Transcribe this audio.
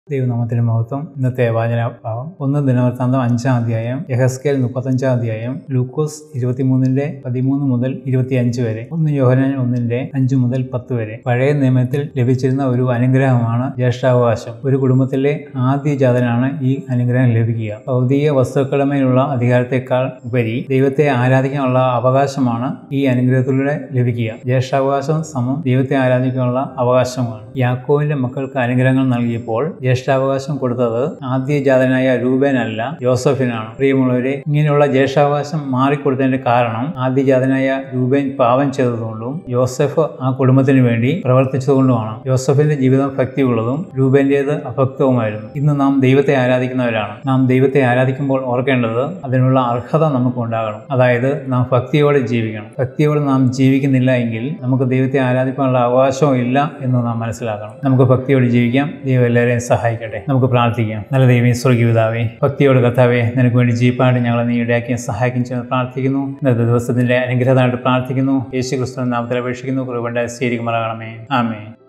ദൈവനാമത്തിന് മഹത്വം ഇന്നത്തെ വാചനഭാവം ഒന്ന് ദിനവൃത്താന്തം അഞ്ചാം അധ്യായം യഹസ്കേൽ മുപ്പത്തഞ്ചാം അധ്യായം ലൂക്കോസ് ഇരുപത്തിമൂന്നിന്റെ പതിമൂന്ന് മുതൽ ഇരുപത്തിയഞ്ച് വരെ ഒന്ന് യോഹനാൻ ഒന്നിന്റെ അഞ്ച് മുതൽ പത്ത് വരെ പഴയ നിയമത്തിൽ ലഭിച്ചിരുന്ന ഒരു അനുഗ്രഹമാണ് ജ്യേഷ്ഠാവകാശം ഒരു കുടുംബത്തിലെ ആദ്യ ജാതനാണ് ഈ അനുഗ്രഹം ലഭിക്കുക ഭൗതിക വസ്തുക്കളുമേലുള്ള അധികാരത്തെക്കാൾ ഉപരി ദൈവത്തെ ആരാധിക്കാനുള്ള അവകാശമാണ് ഈ അനുഗ്രഹത്തിലൂടെ ലഭിക്കുക ജ്യേഷ്ഠാവകാശം സമം ദൈവത്തെ ആരാധിക്കാനുള്ള അവകാശമാണ് യാക്കോവിന്റെ മക്കൾക്ക് അനുഗ്രഹങ്ങൾ നൽകിയപ്പോൾ ജ്യേഷ്ഠാവകാശം കൊടുത്തത് ആദ്യജാതനായ രൂപേനല്ല യോസഫിനാണ് പ്രിയമുള്ളവരെ ഇങ്ങനെയുള്ള ജ്യേഷ്ഠാവകാശം മാറിക്കൊടുത്തതിന്റെ കാരണം ആദ്യജാതനായ രൂപേൻ പാപം ചെയ്തതുകൊണ്ടും യോസഫ് ആ കുടുംബത്തിന് വേണ്ടി പ്രവർത്തിച്ചതുകൊണ്ടുമാണ് യോസഫിന്റെ ജീവിതം ഭക്തിയുള്ളതും രൂപേന്റേത് അഭക്തവുമായിരുന്നു ഇന്ന് നാം ദൈവത്തെ ആരാധിക്കുന്നവരാണ് നാം ദൈവത്തെ ആരാധിക്കുമ്പോൾ ഓർക്കേണ്ടത് അതിനുള്ള അർഹത നമുക്ക് ഉണ്ടാകണം അതായത് നാം ഭക്തിയോടെ ജീവിക്കണം ഭക്തിയോടെ നാം ജീവിക്കുന്നില്ല എങ്കിൽ നമുക്ക് ദൈവത്തെ ആരാധിക്കാനുള്ള അവകാശവും ഇല്ല എന്ന് നാം മനസ്സിലാക്കണം നമുക്ക് ഭക്തിയോടെ ജീവിക്കാം ദൈവം എല്ലാവരെയും സഹായിക്കട്ടെ നമുക്ക് പ്രാർത്ഥിക്കാം നല്ല ദൈവം സ്വർഗീവിതാവേ ഭക്തിയോട് കർത്താവേ നിനക്ക് വേണ്ടി ജീപ്പായിട്ട് ഞങ്ങളെ നീ ഇടയാക്കിയും സഹായിക്കും ചെയ്യുന്നത് പ്രാർത്ഥിക്കുന്നു ഇന്നത്തെ ദിവസത്തിന്റെ അനുഗ്രഹമായിട്ട് പ്രാർത്ഥിക്കുന്നു യേശു ക്രിസ്തു നാമത്തിൽ അപേക്ഷിക്കുന്നു കുറുകൊണ്ടായി സ്വീകരിക്കുമാറാകണമേ ആമേ